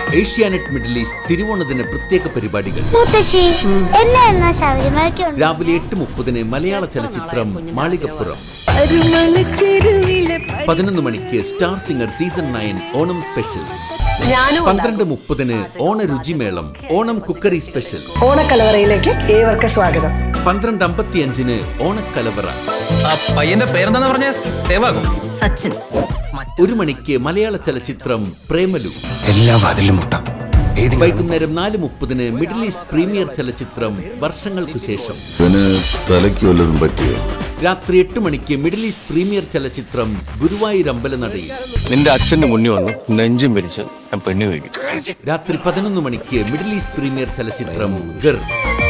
Asianet middle east തിരുവോണദിന പ്രത്യേക പരിപാടികൾ മുത്തശ്ശി എന്നെ എന്നാ ശബരിമലയ്ക്ക് ഉണ്ട് രാവിലെ എട്ട് മുപ്പതിന് മലയാള ചലച്ചിത്രം മാളികപ്പുറം പതിനൊന്ന് മണിക്ക് star singer season nine Onam special ഞാനും പന്ത്രണ്ട് മുപ്പതിന് ഓണ രുചിമേളം ഓണം കുക്കറി സ്പെഷ്യൽ ഓണക്കലവറയിലേക്ക് ഏവർക്ക് സ്വാഗതം പന്ത്രണ്ട് അമ്പത്തിയഞ്ചിന് ഓണക്കലവറ ആ പയ്യന്റെ പേരെന്താന്ന് പറഞ്ഞ സേവാകും സച്ചിൻ ഒരു മണിക്ക് മലയാള ചലച്ചിത്രം പ്രേമലു എല്ലാ വാതിലും മുട്ടാം ഏതെങ്കിലും വൈകുന്നേരം നാല് മുപ്പതിന് മിഡിൽ ഈസ്റ്റ് പ്രീമിയർ ചലച്ചിത്രം വർഷങ്ങൾക്കു ശേഷം ഇവന് തലയ്ക്ക് വല്ലതും പറ്റിയോ രാത്രി എട്ട് മണിക്ക് മിഡിൽ ഈസ്റ്റ് പ്രീമിയർ ചലച്ചിത്രം ഗുരുവായൂർ അമ്പലനടയിൽ നിന്റെ അച്ഛന്റെ മുന്നിൽ വന്നു നെഞ്ചും പിരിച്ച് ഞാൻ പെണ്ണു വയ്ക്കും രാത്രി പതിനൊന്ന് മണിക്ക് മിഡിൽ ഈസ്റ്റ് പ്രീമിയർ ചലച്ചിത്രം ഗർ